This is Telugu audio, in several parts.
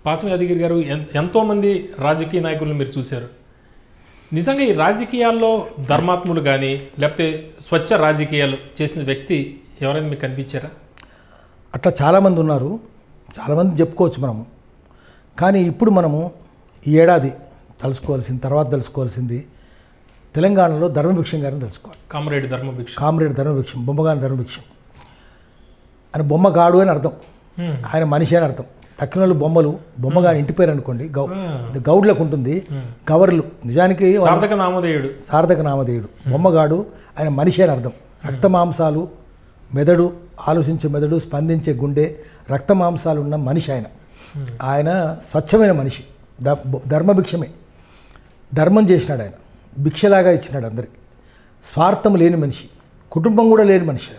పాసం యాదగిరి గారు ఎన్- ఎంతోమంది రాజకీయ నాయకులను మీరు చూశారు నిజంగా ఈ రాజకీయాల్లో ధర్మాత్ములు కానీ లేకపోతే స్వచ్ఛ రాజకీయాలు చేసిన వ్యక్తి ఎవరైనా మీకు కనిపించారా అట్లా చాలామంది ఉన్నారు చాలామంది చెప్పుకోవచ్చు మనము కానీ ఇప్పుడు మనము ఈ ఏడాది తలుసుకోవాల్సింది తర్వాత తలుసుకోవాల్సింది తెలంగాణలో ధర్మభిక్షం గారిని తెలుసుకోవాలి కామరేడి ధర్మభిక్ష కామ్రేడ్ ధర్మభిక్షం బొమ్మగాని ధర్మభిక్షం ఆయన బొమ్మగాడు అని అర్థం హ్మ్. ఆయన మనిషి అని అర్థం తక్కిన వాళ్ళు బొమ్మలు బొమ్మగాని ఇంటి పేరు అనుకోండి గౌ గౌడ్లకు ఉంటుంది గవర్లు నిజానికి సార్థక నామధేయుడు సార్థక నామధేయుడు బొమ్మగాడు ఆయన మనిషి అని అర్థం రక్త మాంసాలు మెదడు ఆలోచించే మెదడు స్పందించే గుండె రక్త మాంసాలు ఉన్న మనిషి ఆయన ఆయన స్వచ్ఛమైన మనిషి ద- ధర్మభిక్షమే ధర్మం చేసినాడు ఆయన భిక్షలాగా ఇచ్చినాడు అందరికి స్వార్థం లేని మనిషి కుటుంబం కూడా లేని మనిషి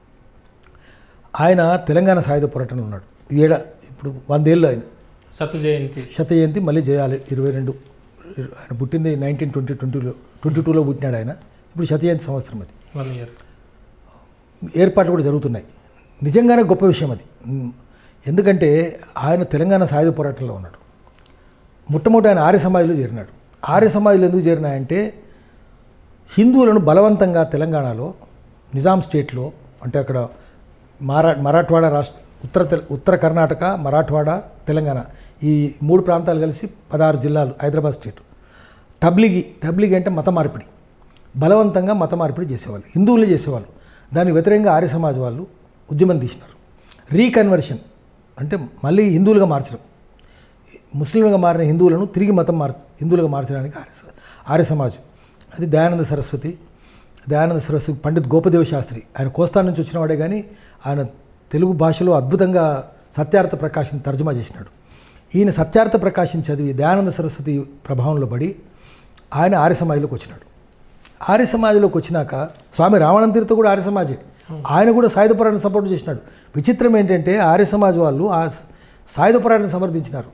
ఆయన తెలంగాణ సాయుధ పోరాటంలో ఉన్నాడు ఈ ఏడా ఇప్పుడు వందేళ్ళు ఆయన సత్య జయంతి శత జయంతి మళ్ళీ చేయాలి ఇరవై రెండు ఆయన పుట్టింది నైన్టీన్ ట్వంటీ ట్వంటీలో ట్వంటీ టూలో పుట్టినాడు ఆయన ఇప్పుడు శత జయంతి సంవత్సరం అది వన్ ఇయర్ ఏర్పాట్లు కూడా జరుగుతున్నాయి నిజంగానే గొప్ప విషయం అది ఉమ్, ఎందుకంటే ఆయన తెలంగాణ సాయుధ పోరాటంలో ఉన్నాడు మొట్టమొదటి ఆయన ఆర్య సమాజ్లో చేరినాడు ఆర్య సమాజ్లో ఎందుకు చేరినాయంటే హిందువులను బలవంతంగా తెలంగాణలో నిజాం స్టేట్లో అంటే అక్కడ మారా మరాఠవాడ రాష్ట్ర ఉత్తర తెల ఉత్తర కర్ణాటక మరాఠవాడ తెలంగాణ ఈ మూడు ప్రాంతాలు కలిసి పదహారు జిల్లాలు హైదరాబాద్ స్టేట్ తబ్లిగి తబ్లిగి అంటే మత మార్పిడి బలవంతంగా మత మార్పిడి చేసేవాళ్ళు హిందువులు చేసేవాళ్ళు దానికి వ్యతిరేకంగా ఆర్య సమాజ్ వాళ్ళు ఉద్యమం తీసినారు రీకన్వర్షన్ అంటే మళ్ళీ హిందువులుగా మార్చడం ముస్లింలుగా మారిన హిందువులను తిరిగి మతం మార్ హిందువులుగా మార్చడానికి ఆర్య స- ఆర్య సమాజ్ అది దయానంద సరస్వతి దయానంద సరస్వతి పండిత్ గోపదేవ శాస్త్రి ఆయన కోస్తా నుంచి వచ్చినవాడే కానీ ఆయన తెలుగు భాషలో అద్భుతంగా సత్యార్థ ప్రకాశం తర్జుమా చేసినాడు ఈయన సత్యార్థ ప్రకాశం చదివి దయానంద సరస్వతి ప్రభావంలో పడి ఆయన ఆర్య సమాజ్లోకి వచ్చినాడు ఆర్య సమాజ్లోకి వచ్చినాక స్వామి రావణం తీర్థ కూడా ఆర్య సమాజే ఆయన కూడా సాయుధ పోరాటం సపోర్ట్ చేసినాడు విచిత్రం ఏంటంటే ఆర్య సమాజ్ వాళ్ళు ఆ సాయుధ పోరాటాన్ని సమర్థించినారు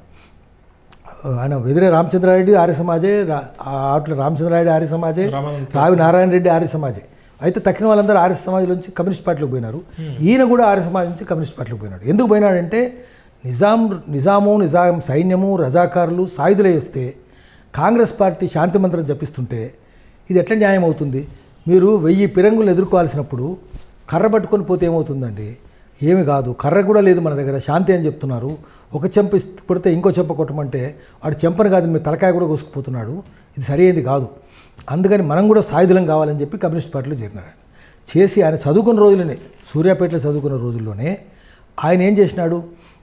ఆయన వెదిరే రామచంద్రారెడ్డి ఆర్య సమాజే రా- ఆ ఆటలో రామచంద్రారెడ్డి ఆర్య సమాజే రామానంద రావి నారాయణ రెడ్డి ఆర్య సమాజే అయితే తక్కిన వాళ్ళందరూ ఆర్య సమాజ్ నుంచి కమ్యూనిస్ట్ పార్టీలోకి పోయినారు ఈయన కూడా ఆర్య సమాజ్ నుంచి కమ్యూనిస్ట్ పార్టీలోకి పోయినాడు ఎందుకు పోయినాడంటే నిజాం నిజాము నిజాం సైన్యము రజాకారులు సాయుధులై వస్తే కాంగ్రెస్ పార్టీ శాంతి మంత్రం జపిస్తుంటే ఇది ఎట్లా న్యాయం అవుతుంది మీరు వెయ్యి పిరంగులు ఎదుర్కోవాల్సినప్పుడు కర్ర పట్టుకొని పోతే ఏమవుతుందండి ఏమి కాదు కర్ర కూడా లేదు మన దగ్గర శాంతి అని చెప్తున్నారు ఒక చెంప ఇస్- కొడితే ఇంకో చెంప కొట్టమంటే వాడు చెంపను కాదు మీ తలకాయ కూడా కోసుకుపోతున్నాడు ఇది సరైనది కాదు అందుకని మనం కూడా సాయుధులం కావాలని చెప్పి కమ్యూనిస్ట్ పార్టీలో చేరినారు ఆయన. చేసి ఆయన చదువుకున్న రోజులనే సూర్యాపేటలో చదువుకున్న రోజుల్లోనే ఆయన ఏం చేసినాడు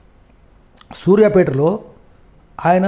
సూర్యాపేటలో ఆయన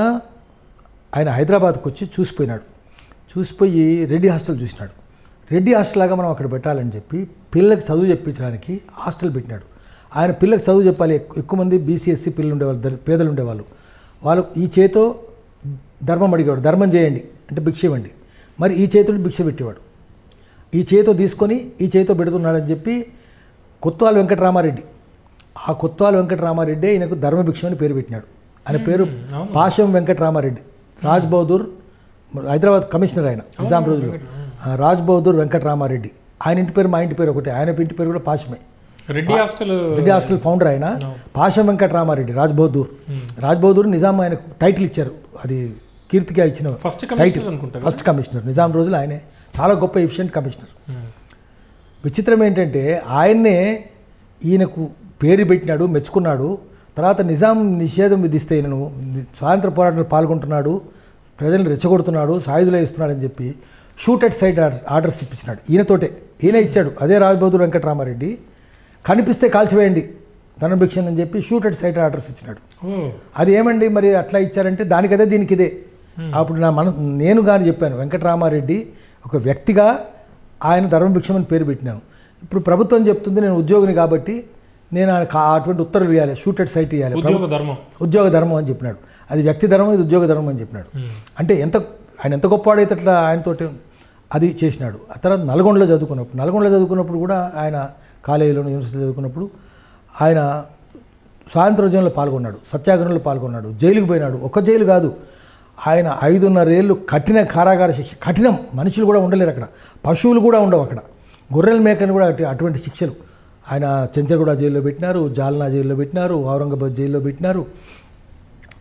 ఆయన హైదరాబాద్కి వచ్చి చూసిపోయినాడు చూసిపోయి రెడ్డి హాస్టల్ చూసినాడు రెడ్డి హాస్టల్ లాగా మనం అక్కడ పెట్టాలని చెప్పి పిల్లలకు చదువు చెప్పించడానికి హాస్టల్ పెట్టినాడు ఆయన పిల్లలకు చదువు చెప్పాలి ఎక్కు- ఎక్కువ మంది బీసీఎస్సీ పిల్లలు ఉండేవాళ్ళు దళి- పేదలు ఉండేవాళ్ళు వాళ్ళు ఈ చేతో ధర్మం అడిగేవాడు ధర్మం చేయండి అంటే భిక్ష ఇవ్వండి మరి ఈ చేతుడు భిక్ష పెట్టేవాడు ఈ చేతో తీసుకొని ఈ చేతో పెడుతున్నాడని చెప్పి కొత్వాల వెంకటరామారెడ్డి ఆ కొత్వాల వెంకటరామారెడ్డి ఈయనకు ధర్మభిక్షం అని పేరు పెట్టినాడు ఆయన పేరు పాశం వెంకటరామారెడ్డి రాజ్ బహదూర్ హైదరాబాద్ కమిషనర్ ఆయన నిజాం రోజుల్లో ఆ, రాజ్ బహదూర్ వెంకటరామారెడ్డి ఆయన ఇంటి పేరు మా ఇంటి పేరు ఒకటే ఆయన ఇంటి పేరు కూడా పాశమే Reddy hostel Reddy hostel founder ఆయన పాశం వెంకటరామారెడ్డి రాజ్ బహదూర్ రాజ్ బహదూర్ నిజాం ఆయనకు టైటిల్ ఇచ్చారు అది కీర్తిగా ఇచ్చిన ఫస్ట్ కమిషనర్ అనుకుంటా కదా? ఫస్ట్ కమిషనర్ నిజాం రోజులు ఆయనే చాలా గొప్ప ఎఫిషియెంట్ కమిషనర్ ఉమ్. విచిత్రం ఏంటంటే ఆయన్నే ఈయనకు పేరు పెట్టినాడు మెచ్చుకున్నాడు తర్వాత నిజాం నిషేధం విధిస్తే ఈయనను స్వాతంత్ర పోరాటంలో పాల్గొంటున్నాడు ప్రజలను రెచ్చగొడుతున్నాడు సాయుధులు ఇస్తున్నాడని చెప్పి షూట్ అట్ సైడ్ ఆర్డర్స్ ఇప్పించినాడు ఈయనతోటే ఈయన ఇచ్చాడు అదే రాజ్బహదూర్ వెంకటరామారెడ్డి కనిపిస్తే కాల్చివేయండి ధనభిక్షన్ అని చెప్పి షూట్ అట్ సైడ్ ఆర్డర్స్ ఇచ్చినాడు ఓ అది ఏమండి మరి అట్లా ఇచ్చారంటే దానికదే దీనికి ఇదే అప్పుడు నా మన నేను కానీ చెప్పాను వెంకటరామారెడ్డి ఒక వ్యక్తిగా ఆయన ధర్మభిక్షం అని పేరు పెట్టినాను ఇప్పుడు ప్రభుత్వం చెప్తుంది నేను ఉద్యోగిని కాబట్టి నేను ఆయనకు ఆ- అటువంటి ఉత్తర్వులు ఇవ్వాలి షూటెడ్ సైట్ ఇవ్వాలి ఉద్యోగ ధర్మం ఉద్యోగ ధర్మం అని చెప్పినాడు అది వ్యక్తి ధర్మం ఇది ఉద్యోగ ధర్మం అని చెప్పినాడు అంటే ఎంత ఆయన ఎంత గొప్పవాడైతే అట్లా ఆయనతోటి అది చేసినాడు ఆ తర్వాత నల్గొండలో చదువుకున్నప్పుడు నల్గొండలో చదువుకున్నప్పుడు కూడా ఆయన కాలేజీలో యూనివర్సిటీలో చదువుకున్నప్పుడు ఆయన స్వాతంత్రోద్యమంలో పాల్గొన్నాడు సత్యాగ్రహంలో పాల్గొన్నాడు జైలుకు పోయినాడు ఒక జైలు కాదు ఆయన ఐదున్నరేళ్ళు కఠిన కారాగార శిక్ష కఠినం మనుషులు కూడా ఉండలేరు అక్కడ పశువులు కూడా ఉండవు అక్కడ గొర్రెల మేకలు కూడా అటు- అటువంటి శిక్షలు ఆయన చెంచగూడ జైల్లో పెట్టినారు జాల్నా జైల్లో పెట్టినారు ఔరంగాబాద్ జైల్లో పెట్టినారు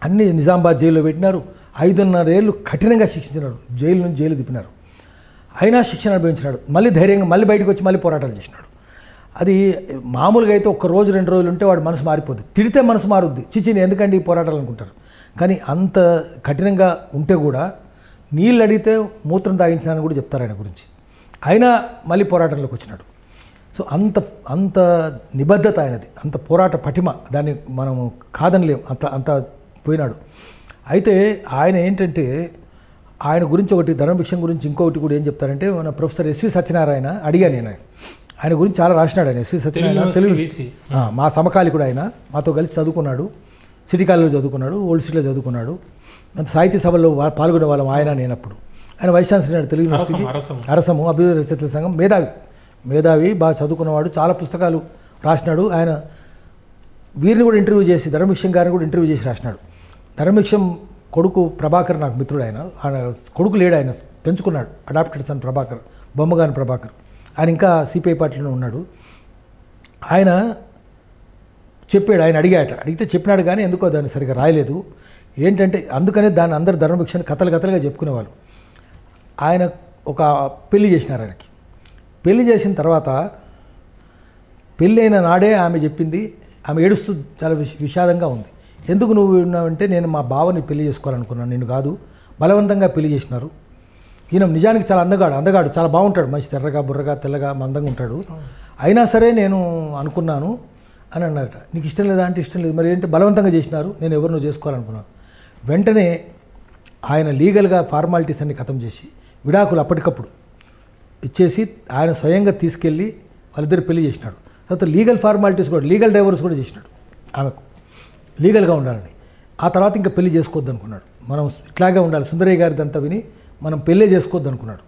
అన్ని నిజామాబాద్ జైల్లో పెట్టినారు ఐదున్నర ఏళ్ళు కఠినంగా శిక్షించినారు జైలు నుంచి జైలు తిప్పినారు అయినా శిక్షణ అనుభవించినాడు మళ్ళీ ధైర్యంగా మళ్ళీ బయటకు వచ్చి మళ్ళీ పోరాటాలు చేసినాడు అది మామూలుగా అయితే ఒక్క రోజు రెండు రోజులు ఉంటే వాడు మనసు మారిపోద్ది తిడితే మనసు మారుద్ది చిచి ఎందుకంటే ఈ పోరాటాలు అనుకుంటారు కానీ అంత కఠినంగా ఉంటే కూడా నీళ్ళు అడిగితే మూత్రం తాగించినానని కూడా చెప్తారు ఆయన గురించి అయినా మళ్ళీ పోరాటంలోకి వచ్చినాడు సో అంత అంత నిబద్ధత ఆయనది అంత పోరాట పటిమ దాన్ని మనము కాదనలేం అంత అంత పోయినాడు అయితే ఆయన ఏంటంటే ఆయన గురించి ఒకటి ధర్మభిక్షం గురించి ఇంకొకటి కూడా ఏం చెప్తారంటే మన ప్రొఫెసర్ ఎస్వి సత్యనారాయణ అడిగాను నేను ఆయన ఆయన గురించి చాలా రాసినాడు ఆయన ఎస్వి సత్యనారాయణ తెలుగు వీసీ ఆ, మా సమకాలికుడు ఆయన మాతో కలిసి చదువుకున్నాడు సిటీ కాలేజీలో చదువుకున్నాడు ఓల్డ్ సిటీలో చదువుకున్నాడు అంత సాహిత్య సభలో వా- పాల్గొనే వాళ్ళం ఆయన నేనప్పుడు ఆయన వైస్ ఛాన్సలర్ నాడు తెలుగు అరసం యూనివర్సిటీ అరసం అరసము అభివృద్ధి రచయితల సంఘం మేధావి మేధావి బాగా చదువుకున్నవాడు చాలా పుస్తకాలు రాసినాడు ఆయన వీరిని కూడా ఇంటర్వ్యూ చేసి ధర్మభిక్షం గారిని కూడా ఇంటర్వ్యూ చేసి రాసినాడు ధర్మభిక్షం కొడుకు ప్రభాకర్ నాకు మిత్రుడు ఆయన ఆయన కొడుకు లేడు ఆయన పెంచుకున్నాడు అడాప్టెడ్ సన్ ప్రభాకర్ బొమ్మగాని ప్రభాకర్ ఆయన ఇంకా సిపిఐ పార్టీలో ఉన్నాడు ఆయన చెప్పాడు ఆయన అడిగాట అడిగితే చెప్పినాడు కానీ ఎందుకో దాన్ని సరిగా రాయలేదు ఏంటంటే అందుకనే దాన్ని అందరు ధర్మభిక్షని కథలు కథలుగా చెప్పుకునేవాళ్ళు ఆయన ఒక పెళ్లి చేసినారు ఆయనకి పెళ్లి చేసిన తర్వాత పెళ్ళైన నాడే ఆమె చెప్పింది ఆమె ఏడుస్తూ చాలా విష విషాదంగా ఉంది ఎందుకు నువ్వు ఉన్నావంటే నేను మా బావని పెళ్లి చేసుకోవాలనుకున్నాను నేను కాదు బలవంతంగా పెళ్లి చేసినారు ఈయన నిజానికి చాలా అందగాడు అందగాడు చాలా బాగుంటాడు మంచి తెర్రగా బుర్రగా తెల్లగా మందంగా ఉంటాడు అయినా సరే నేను అనుకున్నాను అని అన్నారట నీకు ఇష్టం లేదా అంటే ఇష్టం లేదు మరి ఏంటి బలవంతంగా చేసినారు నేను ఎవరు నువ్వు చేసుకోవాలనుకున్నాను వెంటనే ఆయన లీగల్గా ఫార్మాలిటీస్ అన్ని ఖతం చేసి విడాకులు అప్పటికప్పుడు ఇచ్చేసి ఆయన స్వయంగా తీసుకెళ్ళి వాళ్ళిద్దరు పెళ్లి చేసినాడు తర్వాత లీగల్ ఫార్మాలిటీస్ కూడా లీగల్ డైవర్స్ కూడా చేసినాడు ఆమెకు లీగల్గా ఉండాలని ఆ తర్వాత ఇంకా పెళ్లి చేసుకోవద్దు అనుకున్నాడు మనం ఇట్లాగే ఉండాలి సుందరయ్య గారిదంతా విని మనం పెళ్ళే చేసుకోవద్దు అనుకున్నాడు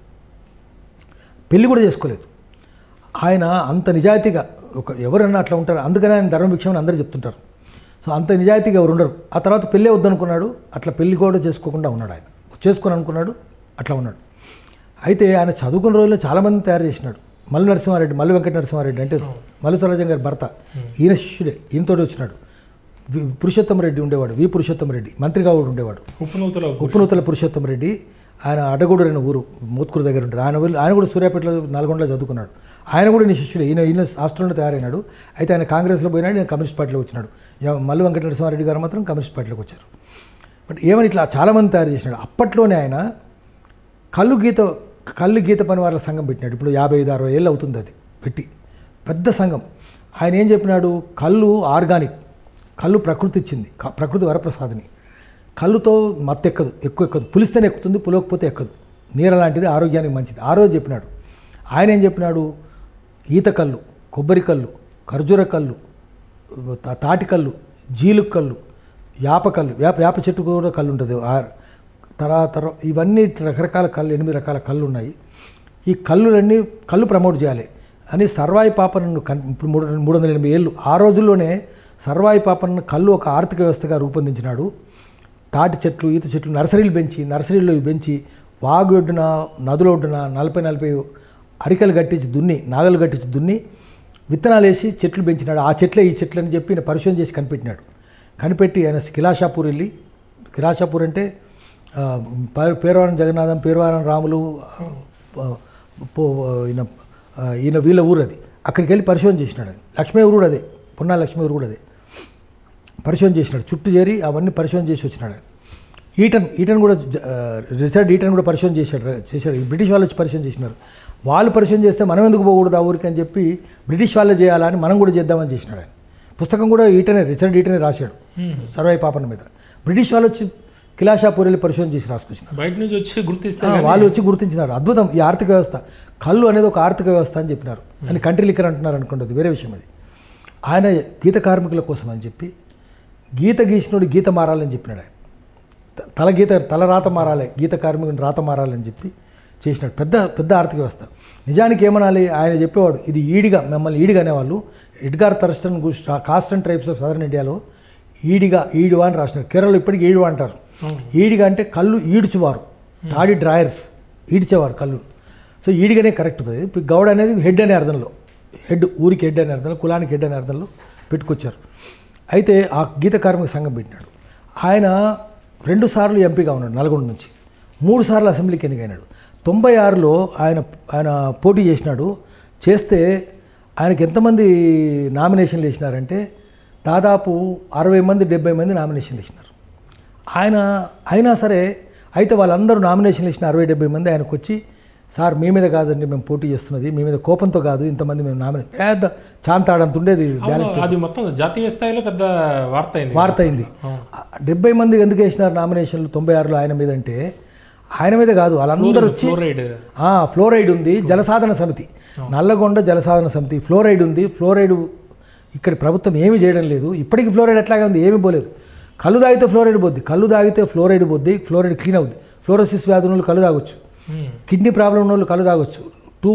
పెళ్లి కూడా చేసుకోలేదు ఆయన అంత నిజాయితీగా ఒక ఎవరన్నా అట్లా ఉంటారు అందుకనే ఆయన ధర్మభిక్షం అని అందరూ చెప్తుంటారు సో అంత నిజాయితీగా ఎవరు ఉండరు ఆ తర్వాత పెళ్ళే వద్దనుకున్నాడు అట్లా పెళ్లి కూడా చేసుకోకుండా ఉన్నాడు ఆయన చేసుకొని అనుకున్నాడు అట్లా ఉన్నాడు అయితే ఆయన చదువుకున్న రోజుల్లో చాలామంది తయారు చేసినాడు మల్లు నరసింహారెడ్డి మల్లు వెంకట నరసింహారెడ్డి అంటే మల్లు స్వరాజం గారి భర్త ఈయన శిష్యుడే ఈయనతోటి వచ్చినాడు వి- పురుషోత్తమ రెడ్డి ఉండేవాడు వి పురుషోత్తమ రెడ్డి మంత్రిగా కూడా ఉండేవాడు ఉప్పునూతలో ఉప్పునూతల పురుషోత్తమ రెడ్డి ఆయన అడగూడు అనే ఊరు మోత్కూరు దగ్గర ఉంటుంది ఆయన వెళ్ళి ఆయన కూడా సూర్యాపేటలో నల్గొండలో చదువుకున్నాడు ఆయన కూడా నీ శిష్యుడు ఈయన ఈయన హాస్టల్లో తయారైనాడు అయితే ఆయన కాంగ్రెస్లో పోయినాడు నేను కమ్యూనిస్ట్ పార్టీలో వచ్చినాడు ఎవ- మల్లు వెంకట నరసింహారెడ్డి గారు మాత్రం కమ్యూనిస్ట్ పార్టీలోకి వచ్చారు బట్ ఏమని ఇట్లా చాలామంది తయారు చేసినాడు అప్పట్లోనే ఆయన కళ్ళు గీత కళ్ళు గీత పని వాళ్ళ సంఘం పెట్టినాడు ఇప్పుడు యాభై ఐదు అరవై ఏళ్ళు అవుతుంది అది పెట్టి పెద్ద సంఘం ఆయన ఏం చెప్పినాడు కళ్ళు ఆర్గానిక్ కళ్ళు ప్రకృతి ఇచ్చింది క- ప్రకృతి వరప్రసాదిని కళ్ళుతో మత్తు ఎక్కదు ఎక్కువ ఎక్కదు పులిస్తేనే ఎక్కుతుంది పులవకపోతే ఎక్కదు నీర లాంటిది ఆరోగ్యానికి మంచిది ఆ రోజు చెప్పినాడు ఆయన ఏం చెప్పినాడు ఈత కళ్ళు కొబ్బరి కళ్ళు ఖర్జూర కళ్ళు తా- తాటి కళ్ళు జీలుక్ కళ్ళు యాప కళ్ళు వేప వేప చెట్టు కూడా కళ్ళు ఉంటుంది ఆ- తర్వాత తర్వా- ఇవన్నీ రకరకాల కళ్ళు ఎనిమిది రకాల కళ్ళు ఉన్నాయి ఈ కళ్ళులన్నీ కళ్ళు ప్రమోట్ చేయాలి అని సర్వాయి పాపనను కన్ ఇప్పుడు మూడు మూడు వందల ఎనభై ఏళ్ళు ఆ రోజుల్లోనే సర్వాయి పాపనను కళ్ళు ఒక ఆర్థిక వ్యవస్థగా రూపొందించినాడు తాటి చెట్లు ఈత చెట్లు నర్సరీలు పెంచి నర్సరీలో ఇవి పెంచి వాగు ఒడ్డున నదుల ఒడ్డున నలభై నలభై అరికలు కట్టించి దున్ని నాగలు కట్టించి దున్ని విత్తనాలు వేసి చెట్లు పెంచినాడు ఆ చెట్లే ఈ చెట్లు అని చెప్పి ఈయన పరిశోధన చేసి కనిపెట్టినాడు కనిపెట్టి ఆయన కిలాషాపూర్ వెళ్ళి కిలాషాపూర్ అంటే ఆ, పే- పేరవారం జగన్నాథం పేరవారం రాములు ఆ, పో- ఈయన ఆ, ఈయన వీళ్ళ ఊరు అది అక్కడికి వెళ్ళి పరిశోధన చేసినాడు ఆయన. లక్ష్మీ ఊరు కూడా అదే పున్నా లక్ష్మీ ఊరు కూడా అదే పరిశోధన చేసినాడు చుట్టూ చేరి అవన్నీ పరిశోధన చేసి వచ్చినాడు ఆయన. ఈటన్ ఈటన్ కూడా జ- ఆ, రిచర్డ్ ఈటన్ కూడా పరిశోధన చేశాడు చేశాడు ఈ బ్రిటిష్ వాళ్ళు వచ్చి పరిశోధన చేసినారు వాళ్ళు పరిశోధన చేస్తే మనం ఎందుకు పోకూడదు ఆ ఊరికి అని చెప్పి బ్రిటిష్ వాళ్ళే చేయాలని మనం కూడా చేద్దామని చేసినాడు ఆయన పుస్తకం కూడా ఈటనే రిచర్డ్ ఈటనే రాశాడు సర్వాయి పాపన మీద బ్రిటిష్ వాళ్ళు వచ్చి కిలాషాపూర్ వెళ్ళి పరిశోధన చేసి రాసుకొచ్చినారు బయట నుంచి వచ్చి గుర్తిస్తే ఆ, వాళ్ళు వచ్చి గుర్తించినారు అద్భుతం ఈ ఆర్థిక వ్యవస్థ కళ్ళు అనేది ఒక ఆర్థిక వ్యవస్థ అని చెప్పినారు అని కంట్రీ లిక్కర్ అంటున్నారు అనుకోండి అది వేరే విషయం అది ఆయన గీత కార్మికుల కోసం అని చెప్పి గీత గీసినోడు గీత మారాలని చెప్పినాడు ఆయన త- తల గీత తల రాత మారాలి గీత కార్మికుని రాత మారాలని చెప్పి చేసినాడు పెద్ద పెద్ద ఆర్థిక వ్యవస్థ నిజానికి ఏమనాలి ఆయన చెప్పేవాడు ఇది ఈడిగా మిమ్మల్ని ఈడిగా అనేవాళ్ళు ఎడ్గార్ థర్స్టన్ గుస్ caste and tribes of southern ఇండియాలో ఈడిగా ఈడువా అని రాసినారు కేరళలో ఇప్పటికీ ఈడువా అంటారు ఈడిగా అంటే కళ్ళు ఈడ్చువారు టాడీ డ్రాయర్స్ ఈడ్చేవారు కళ్ళు సో ఈడిగానే కరెక్ట్ అది. ఇప్పుడు గౌడ అనేది హెడ్ అనే అర్థంలో హెడ్ ఊరికి హెడ్ అనే అర్థంలో కులానికి హెడ్ అనే అర్థంలో పెట్టుకొచ్చారు అయితే ఆ గీత కార్మిక సంఘం పెట్టినాడు ఆయన రెండు సార్లు ఎంపీగా ఉన్నాడు నల్గొండ నుంచి మూడు సార్లు అసెంబ్లీకి ఎన్నికైనాడు తొంభై ఆరులో ఆయన ఆయన పోటీ చేసినాడు చేస్తే ఆయనకి ఎంతమంది నామినేషన్లు వేసినారంటే దాదాపు అరవై మంది డెబ్బై మంది నామినేషన్లు వేసినారు ఆయన అయినా సరే అయితే వాళ్ళందరూ నామినేషన్లు ఇచ్చిన అరవై డెబ్బై మంది ఆయనకు వచ్చి సార్ మీ మీద కాదండి మేము పోటీ చేస్తున్నది మీ మీద కోపంతో కాదు ఇంతమంది మేము నామినే పెద్ద చాంతాడంత ఉండేది అవును, అది మొత్తం జాతీయ స్థాయిలో పెద్ద వార్త అయింది వార్త అయింది డెబ్బై మంది ఎందుకు వేసినారు నామినేషన్లు తొంభై ఆరులో ఆయన మీద అంటే ఆయన మీద కాదు వాళ్ళందరూ వచ్చి ఫ్లోరైడ్ ఆ, ఫ్లోరైడ్ ఉంది జలసాధన సమితి నల్లగొండ జలసాధన సమితి ఫ్లోరైడ్ ఉంది ఫ్లోరైడ్ ఇక్కడ ప్రభుత్వం ఏమీ చేయడం లేదు ఇప్పటికీ ఫ్లోరైడ్ ఎట్లాగే ఉంది ఏమీ పోలేదు కళ్ళు తాగితే ఫ్లోరైడ్ పోద్ది కళ్ళు తాగితే ఫ్లోరైడ్ పోద్ది ఫ్లోరైడ్ క్లీన్ అవుద్ది ఫ్లోరోసిస్ వ్యాధి ఉన్న వాళ్ళు కళ్ళు తాగొచ్చు ఉమ్. కిడ్నీ ప్రాబ్లం ఉన్న వాళ్ళు కళ్ళు తాగొచ్చు two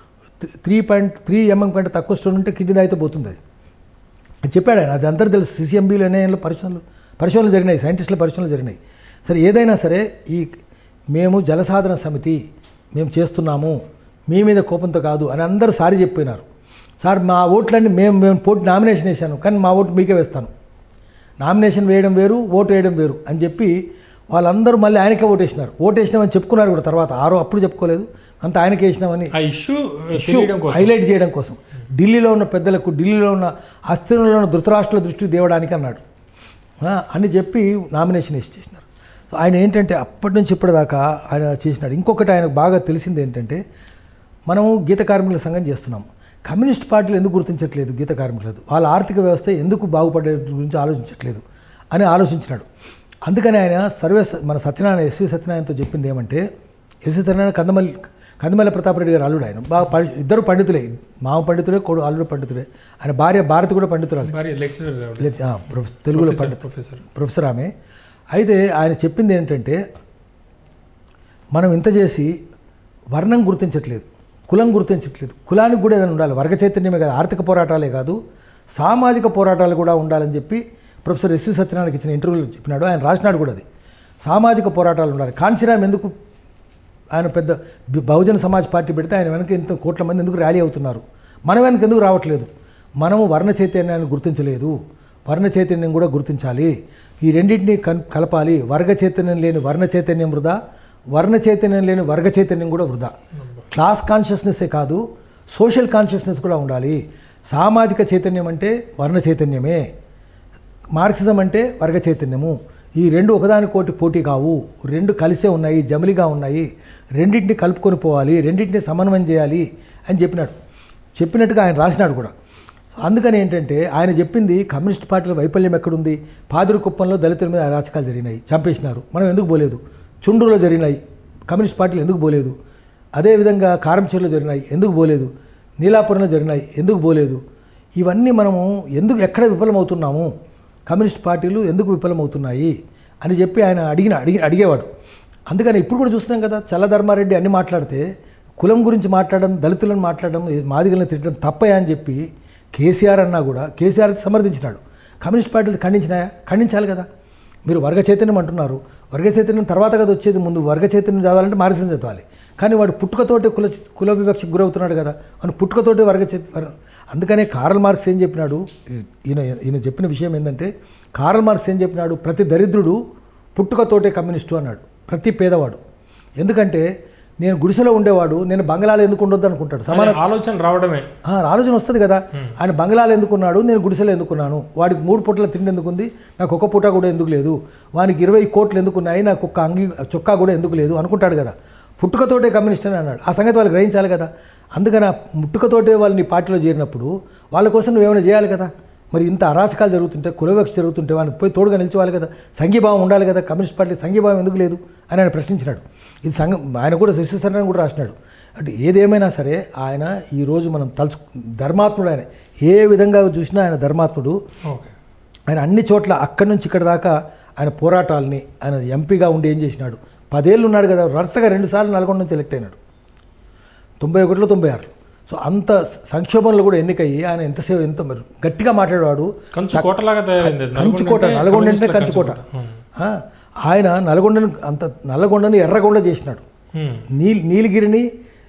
three point three MM కంటే తక్కువ స్టోన్ ఉంటే కిడ్నీ తాగితే పోతుంది అది అని చెప్పాడు ఆయన అది అందరూ తెలుసు సిసిఎంబీలు ఎన్ఐఎన్లో పరిశోధనలు పరిశోధనలు జరిగినాయి సైంటిస్టుల పరిశోధనలు జరిగినాయి సరే ఏదైనా సరే ఈ మేము జలసాధన సమితి మేము చేస్తున్నాము మీ మీద కోపంతో కాదు అని అందరూ సారి చెప్పినారు సార్ మా ఓట్లన్నీ మేము మేము పోటీ నామినేషన్ వేశాను కానీ మా ఓటు మీకే వేస్తాను నామినేషన్ వేయడం వేరు ఓటు వేయడం వేరు అని చెప్పి వాళ్ళందరూ మళ్ళీ ఆయనకే ఓటు వేసినారు ఓటు వేసినామని చెప్పుకున్నారు కూడా తర్వాత ఆరో అప్పుడు చెప్పుకోలేదు అంత ఆయనకే వేసినామని ఆ ఇష్యూ ఇష్యూ తెలియడం కోసం హైలైట్ చేయడం కోసం ఢిల్లీలో ఉన్న పెద్దలకు ఢిల్లీలో ఉన్న అస్థిరంలో ఉన్న ధృతరాష్ట్రుల దృష్టికి తేవడానికి అన్నాడు ఆ, అని చెప్పి నామినేషన్ వేసి చేసినారు సో ఆయన ఏంటంటే అప్పటి నుంచి ఇప్పటిదాకా ఆయన చేసినాడు ఇంకొకటి ఆయనకు బాగా తెలిసింది ఏంటంటే మనము గీత కార్మికుల సంఘం చేస్తున్నాం కమ్యూనిస్ట్ పార్టీలు ఎందుకు గుర్తించట్లేదు గీత కార్మికులది వాళ్ళ ఆర్థిక వ్యవస్థ ఎందుకు బాగుపడే గురించి ఆలోచించట్లేదు అని ఆలోచించినాడు అందుకని ఆయన సర్వే మన సత్యనారాయణ ఎస్వి సత్యనారాయణతో చెప్పింది ఏమంటే ఎస్వి సత్యనారాయణ కందమల్లి కందిమల్ల ప్రతాప్ రెడ్డి గారు అల్లుడు ఆయన బాగా పడి ఇద్దరు పండితులే మామ పండితుడే కొడు అల్లుడు పండితుడే ఆయన భార్య భారతి కూడా పండితురాలు భారీ లెక్చరర్ లే- ఆ, ప్రొఫెసర్ తెలుగులో పండితు ప్రొఫెసర్ ప్రొఫెసర్ ఆమె అయితే ఆయన చెప్పింది ఏంటంటే మనం ఇంత చేసి వర్ణం గుర్తించట్లేదు కులం గుర్తించట్లేదు కులానికి కూడా ఏదైనా ఉండాలి వర్గ చైతన్యమే కాదు ఆర్థిక పోరాటాలే కాదు సామాజిక పోరాటాలు కూడా ఉండాలని చెప్పి ప్రొఫెసర్ ఎస్వి సత్యనారాయణకి ఇచ్చిన ఇంటర్వ్యూలో చెప్పినాడు ఆయన రాసినాడు కూడా అది సామాజిక పోరాటాలు ఉండాలి కాంచీరామ్ ఎందుకు ఆయన పెద్ద బి- బహుజన సమాజ్ పార్టీ పెడితే ఆయన వెనక ఇంత కోట్ల మంది ఎందుకు ర్యాలీ అవుతున్నారు మన వెనక ఎందుకు రావట్లేదు మనము వర్ణ చైతన్యాన్ని గుర్తించలేదు వర్ణ చైతన్యం కూడా గుర్తించాలి ఈ రెండింటినీ కన్ కలపాలి వర్గ చైతన్యం లేని వర్ణ చైతన్యం వృధా వర్ణ చైతన్యం లేని వర్గ చైతన్యం కూడా వృధా క్లాస్ కాన్షియస్నెస్సే కాదు సోషల్ కాన్షియస్నెస్ కూడా ఉండాలి సామాజిక చైతన్యం అంటే వర్ణ చైతన్యమే మార్క్సిజం అంటే వర్గ చైతన్యము ఈ రెండు ఒకదానికోటి పోటీ కావు రెండు కలిసే ఉన్నాయి జమిలిగా ఉన్నాయి రెండింటిని కలుపుకొని పోవాలి రెండింటిని సమన్వయం చేయాలి అని చెప్పినాడు చెప్పినట్టుగా ఆయన రాసినాడు కూడా సో అందుకని ఏంటంటే ఆయన చెప్పింది కమ్యూనిస్ట్ పార్టీల వైఫల్యం ఎక్కడుంది పాదురు కుప్పంలో దళితుల మీద అరాచకాలు జరిగినాయి చంపేసినారు మనం ఎందుకు పోలేదు చుండ్రులో జరిగినాయి కమ్యూనిస్ట్ పార్టీలు ఎందుకు పోలేదు అదేవిధంగా కారంచేరులో జరిగినాయి ఎందుకు పోలేదు నీలాపురంలో జరిగినాయి ఎందుకు పోలేదు ఇవన్నీ మనము ఎందుకు ఎక్కడ విఫలమవుతున్నాము కమ్యూనిస్ట్ పార్టీలు ఎందుకు విఫలమవుతున్నాయి అని చెప్పి ఆయన అడిగిన అడిగి అడిగేవాడు అందుకని ఇప్పుడు కూడా చూస్తున్నాం కదా చల్లధర్మారెడ్డి అన్ని మాట్లాడితే కులం గురించి మాట్లాడడం దళితులను మాట్లాడడం మాదిగలను తిట్టడం తప్పయా అని చెప్పి కేసీఆర్ అన్నా కూడా కేసీఆర్ సమర్థించినాడు కమ్యూనిస్ట్ పార్టీలు ఖండించినాయా ఖండించాలి కదా మీరు వర్గ చైతన్యం అంటున్నారు వర్గ చైతన్యం తర్వాత కదా వచ్చేది ముందు వర్గ చైతన్యం చదవాలంటే మార్క్సిజం చదవాలి కానీ వాడు పుట్టుకతోటి కుల కుల వివక్షకు గురవుతున్నాడు కదా వాడు పుట్టుకతోటి వర్గ చైత అందుకనే కారల్ మార్క్స్ ఏం చెప్పినాడు ఈయన ఈయన చెప్పిన విషయం ఏంటంటే కారల్ మార్క్స్ ఏం చెప్పినాడు ప్రతి దరిద్రుడు పుట్టుకతోటే కమ్యూనిస్టు అన్నాడు ప్రతి పేదవాడు ఎందుకంటే నేను గుడిసెలో ఉండేవాడు నేను బంగ్లాలో ఎందుకు ఉండొద్దు అనుకుంటాడు సమాన ఆలోచన రావడమే ఆ, ఆలోచన వస్తుంది కదా ఆయన బంగ్లాలు ఎందుకున్నాడు నేను గుడిసెలు ఎందుకున్నాను వాడికి మూడు పూటల తిండి ఎందుకుంది నాకు ఒక్క పూట కూడా ఎందుకు లేదు వానికి ఇరవై కోట్లు ఎందుకున్నాయి నాకు ఒక్క అంగి చొక్కా కూడా ఎందుకు లేదు అనుకుంటాడు కదా పుట్టుకతోటే కమ్యూనిస్ట్ అని అన్నాడు ఆ సంగతి వాళ్ళు గ్రహించాలి కదా అందుకని ఆ పుట్టుకతోటే వాళ్ళు నీ పార్టీలో చేరినప్పుడు వాళ్ళ కోసం నువ్వేమైనా చేయాలి కదా మరి ఇంత అరాచకాలు జరుగుతుంటే కులవివక్ష జరుగుతుంటే వాళ్ళకి పోయి తోడుగా నిలిచేవాళ్ళు కదా సంఘీభావం ఉండాలి కదా కమ్యూనిస్ట్ పార్టీ సంఘీభావం ఎందుకు లేదు అని ఆయన ప్రశ్నించినాడు ఇది సంఘం ఆయన కూడా శిశుశరణ్ కూడా రాసినాడు అంటే ఏదేమైనా సరే ఆయన ఈరోజు మనం తలుచు ధర్మాత్ముడు ఆయన ఏ విధంగా చూసినా ఆయన ధర్మాత్ముడు ఓకే ఆయన అన్ని చోట్ల అక్కడి నుంచి ఇక్కడ దాకా ఆయన పోరాటాలని ఆయన ఎంపీగా ఉండి ఏం చేసినాడు పదేళ్ళు ఉన్నాడు కదా వరుసగా రెండుసార్లు నల్గొండ నుంచి ఎలక్ట్ అయినాడు తొంభై ఒకటిలో తొంభై ఆరులో సో అంత సంక్షోభంలో కూడా ఎన్నికయ్యి ఆయన ఎంతసేపు ఎంత మరి గట్టిగా మాట్లాడేవాడు కంచు కోటలాగా తయారైంది కంచుకోట నల్గొండ అంటే కంచుకోట ఆ, ఆయన నల్గొండను అంత నల్లగొండని ఎర్రగొండ చేసినాడు హ్మ్. నీల్ నీలగిరిని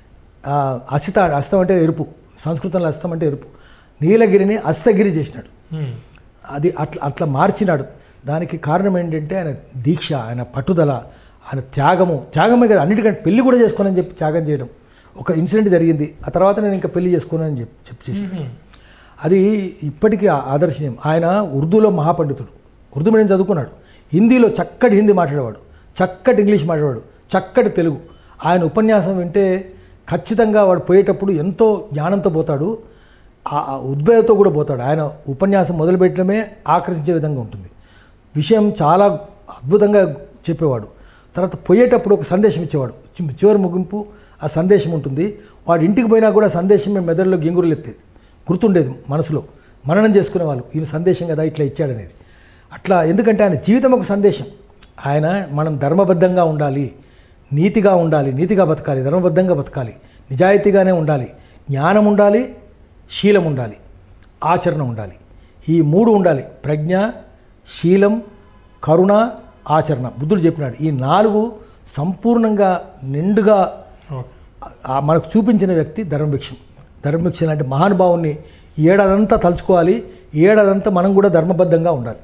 ఆ, అసిత అస్తం అంటే ఎరుపు సంస్కృతంలో అస్తం అంటే ఎరుపు నీలగిరిని అస్తగిరి చేసినాడు హ్మ్. అది అట్లా అట్లా మార్చినాడు దానికి కారణం ఏంటంటే ఆయన దీక్ష ఆయన పట్టుదల ఆయన త్యాగము త్యాగమే కదా అన్నిటికంటే పెళ్లి కూడా చేసుకోనని చెప్పి త్యాగం చేయడం ఒక ఇన్సిడెంట్ జరిగింది ఆ తర్వాత నేను ఇంకా పెళ్లి చేసుకోనని చెప్పి చెప్పి చేశాడు అది ఇప్పటికీ ఆ- ఆదర్శనీయం ఆయన ఉర్దూలో మహాపండితుడు ఉర్దూ మీడియం చదువుకున్నాడు హిందీలో చక్కటి హిందీ మాట్లాడేవాడు చక్కటి ఇంగ్లీష్ మాట్లాడేవాడు చక్కటి తెలుగు ఆయన ఉపన్యాసం వింటే ఖచ్చితంగా వాడు పోయేటప్పుడు ఎంతో జ్ఞానంతో పోతాడు ఆ ఆ ఉద్వేగంతో కూడా పోతాడు ఆయన ఉపన్యాసం మొదలుపెట్టడమే ఆకర్షించే విధంగా ఉంటుంది విషయం చాలా అద్భుతంగా చెప్పేవాడు తర్వాత పోయేటప్పుడు ఒక సందేశం ఇచ్చేవాడు చి- చివరి ముగింపు ఆ సందేశం ఉంటుంది వాడు ఇంటికి పోయినా కూడా సందేశం మెదడులో గింగురులు ఎత్తేది గుర్తుండేది మనసులో మననం చేసుకునేవాళ్ళు ఈయన సందేశం కదా ఇట్లా ఇచ్చాడనేది అట్లా ఎందుకంటే ఆయన జీవితం ఒక సందేశం ఆయన మనం ధర్మబద్ధంగా ఉండాలి నీతిగా ఉండాలి నీతిగా బతకాలి ధర్మబద్ధంగా బతకాలి నిజాయితీగానే ఉండాలి జ్ఞానం ఉండాలి శీలం ఉండాలి ఆచరణ ఉండాలి ఈ మూడు ఉండాలి ప్రజ్ఞ శీలం కరుణ ఆచరణ బుద్ధుడు చెప్పినాడు ఈ నాలుగు సంపూర్ణంగా నిండుగా ఓకే ఆ మనకు చూపించిన వ్యక్తి ధర్మభిక్షం ధర్మభిక్ష లాంటి మహానుభావుని ఈ ఏడాదంతా తలుచుకోవాలి ఈ ఏడాదంతా మనం కూడా ధర్మబద్ధంగా ఉండాలి